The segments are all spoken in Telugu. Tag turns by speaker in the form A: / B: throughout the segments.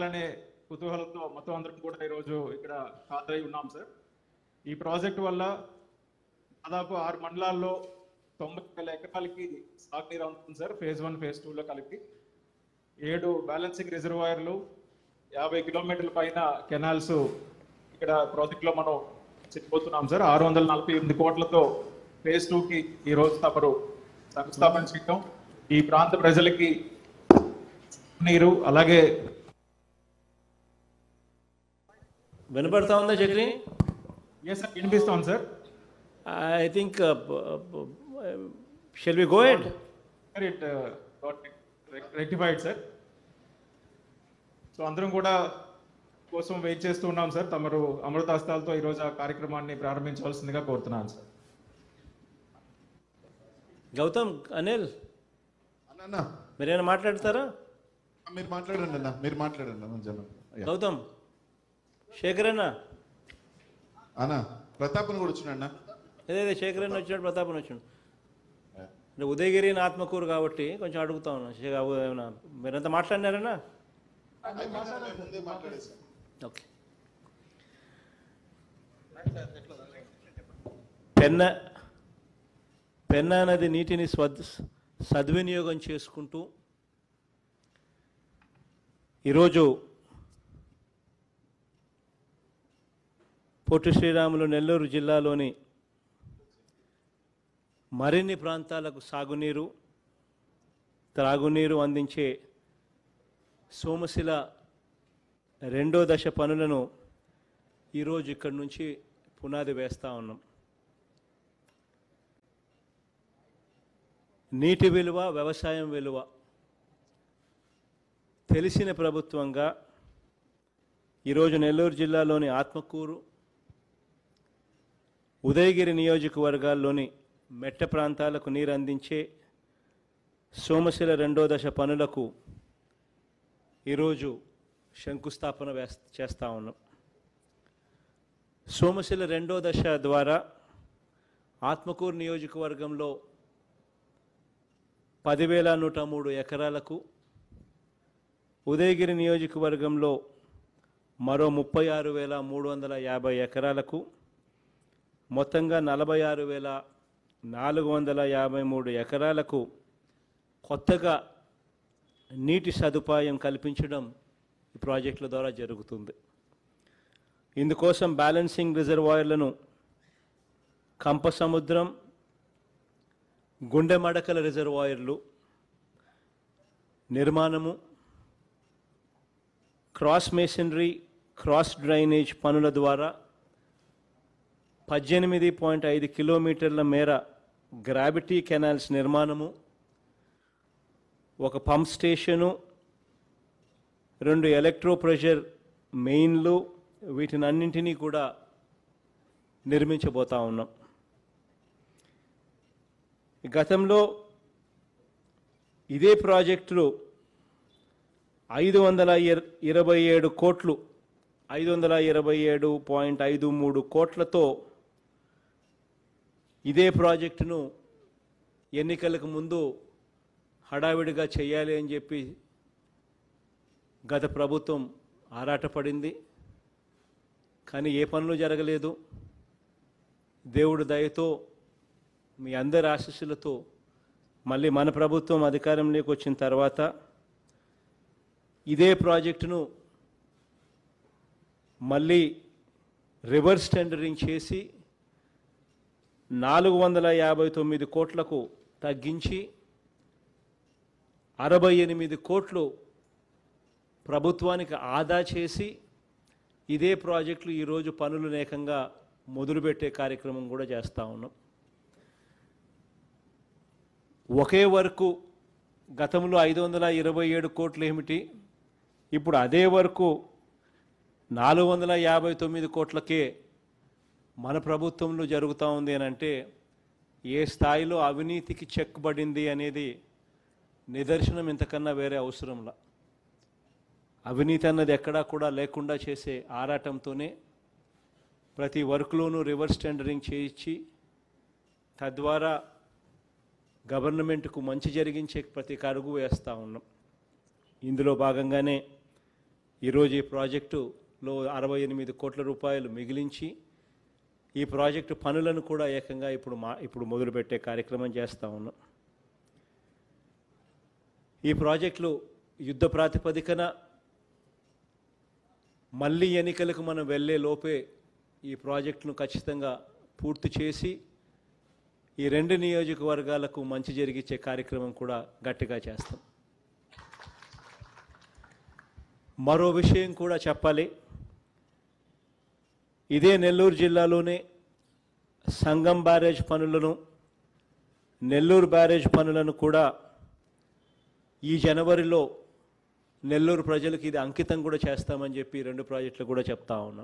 A: అనే కుతూహలంతో మొత్తం అందరం కూడా ఈరోజు ఇక్కడ హాజరై ఉన్నాం సార్ ఈ ప్రాజెక్ట్ వల్ల దాదాపు ఆరు మండలాల్లో తొంభై వేల ఎకరాలకి సాగునీరు అందుతుంది సార్ ఫేజ్ వన్ ఫేజ్ టూలో కలిపి ఏడు బ్యాలెన్సింగ్ రిజర్వాయర్లు యాభై కిలోమీటర్ల పైన కెనాల్స్ ఇక్కడ ప్రాజెక్ట్ లో మనం చెప్పబోతున్నాం సార్ ఆరు వందల నలభై ఎనిమిది కోట్లతో ఫేజ్ టూ కి ఈ రోజు తమరు శంకుస్థాపన చేయటం ఈ ప్రాంత ప్రజలకి నీరు అలాగే
B: వినపడతా ఉందా చక్రి
A: ఏ సార్ వినిపిస్తాం sir
B: I think shall we go ahead
A: sir it rectified sir so అందరం కూడా కోసం వెయిట్ చేస్తూ ఉన్నాం సార్ తమరు అమృతాస్తాలతో ఈరోజు ఆ కార్యక్రమాన్ని ప్రారంభించవలసిందిగా కోరుతున్నాను సార్
B: గౌతమ్ అనిల్
C: అన్న
B: మీరేమైనా మాట్లాడతారా
C: మీరు మాట్లాడండి అన్న మీరు మాట్లాడండి అన్న జనం అయ్యా.
B: గౌతమ్ శేఖర్ అన్న
C: అన్న ప్రతాప్ని కూడా వచ్చిన
B: ఏదైతే శేఖర్ అన్న వచ్చినాడు ప్రతాపన్ వచ్చినాడు అంటే ఉదయగిరి నా ఆత్మకూరు కాబట్టి కొంచెం అడుగుతా ఉన్నా శే- అవు- ఏమన్నా మీరంతా మాట్లాడినారన్నా
C: ముందే మాట్లాడేసాను
B: ఓకే పెన్న పెన్నా నది నీటిని స్వద్ సద్వినియోగం చేసుకుంటూ ఈరోజు పొట్టి శ్రీరాములు నెల్లూరు జిల్లాలోని మరిన్ని ప్రాంతాలకు సాగునీరు త్రాగునీరు అందించే సోమశిల రెండో దశ పనులను ఈరోజు ఇక్కడి నుంచి పునాది వేస్తూ ఉన్నాం నీటి విలువ వ్యవసాయం విలువ తెలిసిన ప్రభుత్వంగా ఈరోజు నెల్లూరు జిల్లాలోని ఆత్మకూరు ఉదయగిరి నియోజకవర్గాల్లోని మెట్ట ప్రాంతాలకు నీరు అందించే సోమశిల రెండో దశ పనులకు ఈరోజు శంకుస్థాపన వేస్ చేస్తూ ఉన్నాం సోమశిల రెండో దశ ద్వారా ఆత్మకూరు నియోజకవర్గంలో పదివేల నూట మూడు ఎకరాలకు ఉదయగిరి నియోజకవర్గంలో మరో ముప్పై ఆరు వేల మూడు వందల యాభై ఎకరాలకు మొత్తంగా నలభై ఆరు వేల నాలుగు వందల యాభై మూడు ఎకరాలకు కొత్తగా నీటి సదుపాయం కల్పించడం ఈ ప్రాజెక్టుల ద్వారా జరుగుతుంది ఇందుకోసం బ్యాలెన్సింగ్ రిజర్వాయర్లను కంపసముద్రం గుండె మడకల రిజర్వాయర్లు నిర్మాణము క్రాస్ మేసనరీ క్రాస్ డ్రైనేజ్ పనుల ద్వారా పద్దెనిమిది పాయింట్ ఐదు కిలోమీటర్ల మేర గ్రావిటీ కెనాల్స్ నిర్మాణము ఒక పంప్ స్టేషను రెండు ఎలక్ట్రో ప్రెషర్ మెయిన్లు వీటిని అన్నింటినీ కూడా నిర్మించబోతా ఉన్నాం గతంలో ఇదే ప్రాజెక్టులు ఐదు వందల ఇర- ఇరవై ఏడు కోట్లు ఐదు వందల ఇరవై ఏడు పాయింట్ ఐదు మూడు కోట్లతో ఇదే ప్రాజెక్టును ఎన్నికలకు ముందు హడావిడిగా చేయాలి అని చెప్పి గత ప్రభుత్వం ఆరాటపడింది కానీ ఏ పనులు జరగలేదు దేవుడి దయతో మీ అందరి ఆశీస్సులతో మళ్ళీ మన ప్రభుత్వం అధికారంలోకి వచ్చిన తర్వాత ఇదే ప్రాజెక్టును మళ్ళీ రివర్స్ టెండరింగ్ చేసి నాలుగు వందల యాభై తొమ్మిది కోట్లకు తగ్గించి అరవై ఎనిమిది కోట్లు ప్రభుత్వానికి ఆదా చేసి ఇదే ప్రాజెక్టులు ఈరోజు పనులు నేకంగా మొదలుపెట్టే కార్యక్రమం కూడా చేస్తూ ఉన్నాం ఒకే వరకు గతంలో ఐదు వందల ఇరవై ఏడు కోట్లు ఏమిటి ఇప్పుడు అదే వరకు నాలుగు వందల యాభై తొమ్మిది కోట్లకే మన ప్రభుత్వంలో జరుగుతూ ఉంది అని అంటే ఏ స్థాయిలో అవినీతికి చెక్ పడింది అనేది నిదర్శనం ఇంతకన్నా వేరే అవసరంలా అవినీతి అన్నది ఎక్కడా కూడా లేకుండా చేసే ఆరాటంతోనే ప్రతి వర్క్లోనూ రివర్స్ టెండరింగ్ చేయించి తద్వారా గవర్నమెంట్కు మంచి జరిగించే ప్రతి అడుగు వేస్తూ ఉన్నాం ఇందులో భాగంగానే ఈరోజు ఈ ప్రాజెక్టులో అరవై ఎనిమిది కోట్ల రూపాయలు మిగిలించి ఈ ప్రాజెక్టు పనులను కూడా ఏకంగా ఇప్పుడు మా ఇప్పుడు మొదలుపెట్టే కార్యక్రమం చేస్తూ ఉన్నాం ఈ ప్రాజెక్టులు యుద్ధ ప్రాతిపదికన మళ్ళీ ఎన్నికలకు మనం వెళ్ళే లోపే ఈ ప్రాజెక్టును ఖచ్చితంగా పూర్తి చేసి ఈ రెండు నియోజకవర్గాలకు మంచి జరిగించే కార్యక్రమం కూడా గట్టిగా చేస్తాం మరో విషయం కూడా చెప్పాలి ఇదే నెల్లూరు జిల్లాలోనే సంగం బ్యారేజ్ పనులను నెల్లూరు బ్యారేజ్ పనులను కూడా ఈ జనవరిలో నెల్లూరు ప్రజలకు ఇది అంకితం కూడా చేస్తామని చెప్పి ఈ రెండు ప్రాజెక్టులు కూడా చెప్తా ఉన్నాం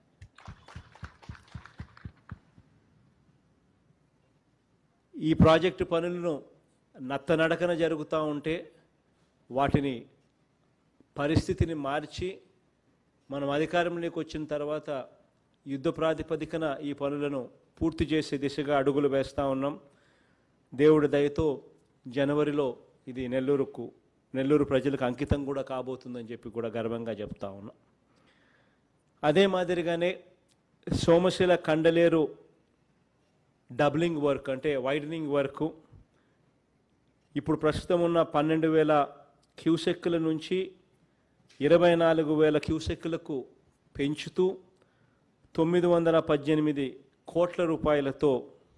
B: ఈ ప్రాజెక్టు పనులను నత్తనడకన జరుగుతూ ఉంటే వాటిని పరిస్థితిని మార్చి మనం అధికారంలోకి వచ్చిన తర్వాత యుద్ధ ప్రాతిపదికన ఈ పనులను పూర్తి చేసే దిశగా అడుగులు వేస్తూ ఉన్నాం దేవుడి దయతో జనవరిలో ఇది నెల్లూరుకు నెల్లూరు ప్రజలకు అంకితం కూడా కాబోతుందని చెప్పి కూడా గర్వంగా చెప్తా ఉన్నాం అదే మాదిరిగానే సోమశిల కండలేరు డబ్లింగ్ వర్క్ అంటే వైడనింగ్ వర్క్ ఇప్పుడు ప్రస్తుతం ఉన్న పన్నెండు వేల క్యూసెక్కుల నుంచి ఇరవై నాలుగు వేల క్యూసెక్కులకు పెంచుతూ తొమ్మిది వందల పద్దెనిమిది కోట్ల రూపాయలతో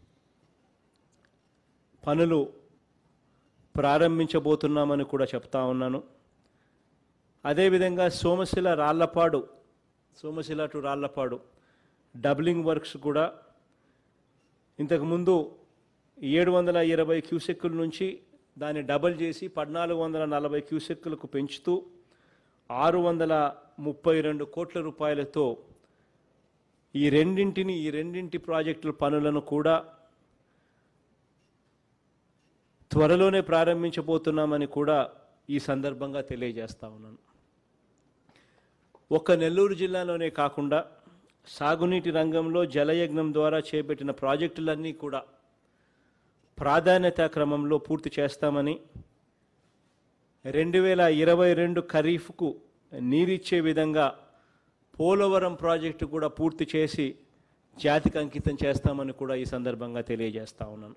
B: పనులు ప్రారంభించబోతున్నామని కూడా చెప్తా ఉన్నాను అదేవిధంగా Somasila Rallapadu Somasila to Rallapadu doubling works కూడా ఇంతకుముందు ఏడు వందల ఇరవై క్యూసెక్కుల నుంచి దాన్ని డబల్ చేసి పద్నాలుగు వందల నలభై క్యూసెక్కులకు పెంచుతూ ఆరు వందల ముప్పై రెండు కోట్ల రూపాయలతో ఈ రెండింటిని ఈ రెండింటి ప్రాజెక్టుల పనులను కూడా త్వరలోనే ప్రారంభించబోతున్నామని కూడా ఈ సందర్భంగా తెలియజేస్తా ఉన్నాను ఒక్క నెల్లూరు జిల్లాలోనే కాకుండా సాగునీటి రంగంలో జలయజ్ఞం ద్వారా చేపట్టిన ప్రాజెక్టులన్నీ కూడా ప్రాధాన్యత క్రమంలో పూర్తి చేస్తామని రెండు వేల ఇరవై రెండు ఖరీఫ్కు నీరిచ్చే విధంగా పోలవరం ప్రాజెక్టు కూడా పూర్తి చేసి జాతికి అంకితం చేస్తామని కూడా ఈ సందర్భంగా తెలియజేస్తా ఉన్నాను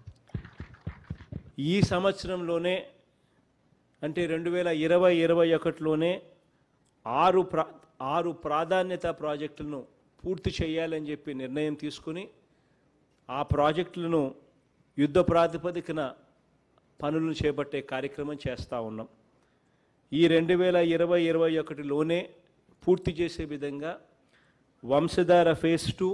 B: ఈ సంవత్సరంలోనే అంటే రెండు వేల ఇరవై ఇరవై ఒకటిలోనే ఆరు ప్రా ఆరు ప్రాధాన్యత ప్రాజెక్టులను పూర్తి చేయాలని చెప్పి నిర్ణయం తీసుకుని ఆ ప్రాజెక్టులను యుద్ధ ప్రాతిపదికన పనులను చేపట్టే కార్యక్రమం చేస్తూ ఉన్నాం ఈ రెండు వేల ఇరవై ఇరవై ఒకటిలోనే పూర్తి చేసే విధంగా వంశధార ఫేజ్ టూ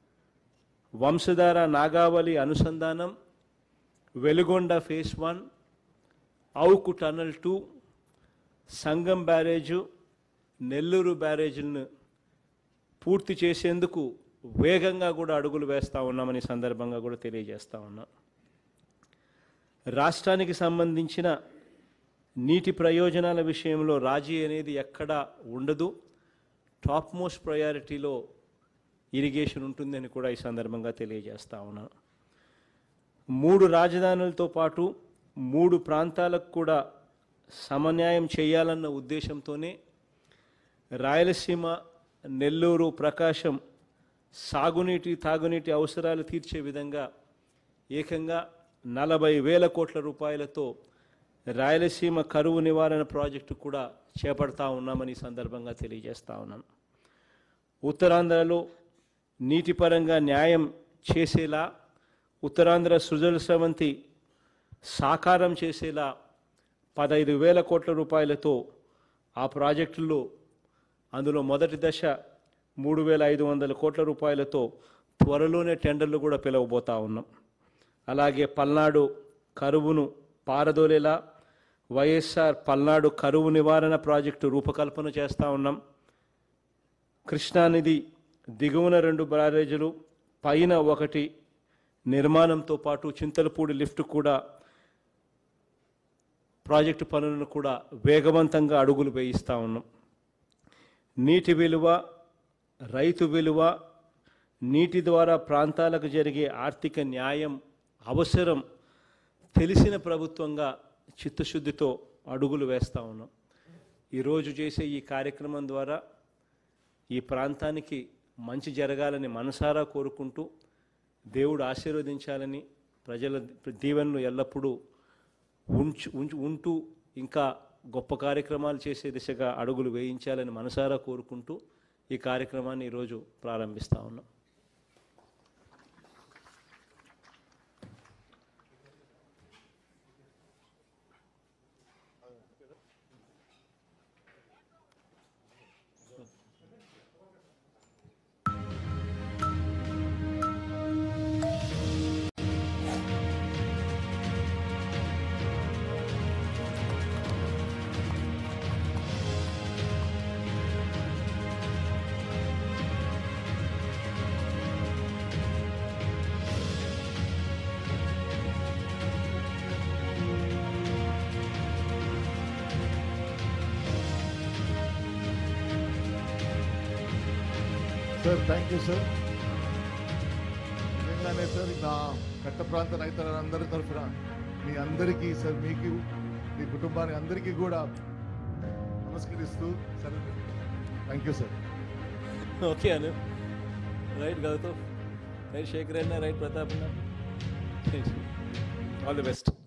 B: వంశధార నాగావళి అనుసంధానం Veligonda phase one Avuku tunnel two Sangam barrage Nellore బ్యారేజీలను పూర్తి చేసేందుకు వేగంగా కూడా అడుగులు వేస్తూ ఉన్నామని సందర్భంగా కూడా తెలియజేస్తా ఉన్నా రాష్ట్రానికి సంబంధించిన నీటి ప్రయోజనాల విషయంలో రాజీ అనేది ఎక్కడా ఉండదు టాప్ మోస్ట్ ప్రయారిటీలో ఇరిగేషన్ ఉంటుందని కూడా ఈ సందర్భంగా తెలియజేస్తా ఉన్నాను మూడు రాజధానులతో పాటు మూడు ప్రాంతాలకు కూడా సమన్యాయం చేయాలన్న ఉద్దేశంతోనే రాయలసీమ నెల్లూరు ప్రకాశం సాగునీటి తాగునీటి అవసరాలు తీర్చే విధంగా ఏకంగా నలభై వేల కోట్ల రూపాయలతో రాయలసీమ కరువు నివారణ ప్రాజెక్టు కూడా చేపడతా ఉన్నామని ఈ సందర్భంగా తెలియజేస్తా ఉన్నాను ఉత్తరాంధ్రలో నీటిపరంగా న్యాయం చేసేలా ఉత్తరాంధ్ర సృజల సవంతి సాకారం చేసేలా పదహైదు వేల కోట్ల రూపాయలతో ఆ ప్రాజెక్టుల్లో అందులో మొదటి దశ మూడు వేల ఐదు వందల కోట్ల రూపాయలతో త్వరలోనే టెండర్లు కూడా పిలవబోతా ఉన్నాం అలాగే పల్నాడు కరువును పారదోలేలా వైఎస్ఆర్ పల్నాడు కరువు నివారణ ప్రాజెక్టు రూపకల్పన చేస్తూ ఉన్నాం కృష్ణానిధి దిగువన రెండు బ్యారేజీలు పైన ఒకటి నిర్మాణంతో పాటు చింతలపూడి లిఫ్ట్ కూడా ప్రాజెక్టు పనులను కూడా వేగవంతంగా అడుగులు వేయిస్తూ ఉన్నాం నీటి విలువ రైతు విలువ నీటి ద్వారా ప్రాంతాలకు జరిగే ఆర్థిక న్యాయం అవసరం తెలిసిన ప్రభుత్వంగా చిత్తశుద్ధితో అడుగులు వేస్తూ ఉన్నాం ఈరోజు చేసే ఈ కార్యక్రమం ద్వారా ఈ ప్రాంతానికి మంచి జరగాలని మనసారా కోరుకుంటూ దేవుడు ఆశీర్వదించాలని ప్రజల దీవెనలు ఎల్లప్పుడూ ఉంచు ఉంచు ఉంటూ ఇంకా గొప్ప కార్యక్రమాలు చేసే దిశగా అడుగులు వేయించాలని మనసారా కోరుకుంటూ ఈ కార్యక్రమాన్ని ఈరోజు ప్రారంభిస్తా ఉన్నాం
C: సార్ థ్యాంక్ యూ సార్ నిజంగానే సార్ నా కట్ట ప్రాంత రైతులందరి తరఫున మీ అందరికీ సార్ మీకు మీ కుటుంబానికి అందరికీ కూడా నమస్కరిస్తూ సరే థ్యాంక్ యూ సార్
B: ఓకే అను రైట్ గౌతమ్ రైట్ శేఖర్ అన్న రైట్ ప్రతాప్ అన్న ఆల్ ది బెస్ట్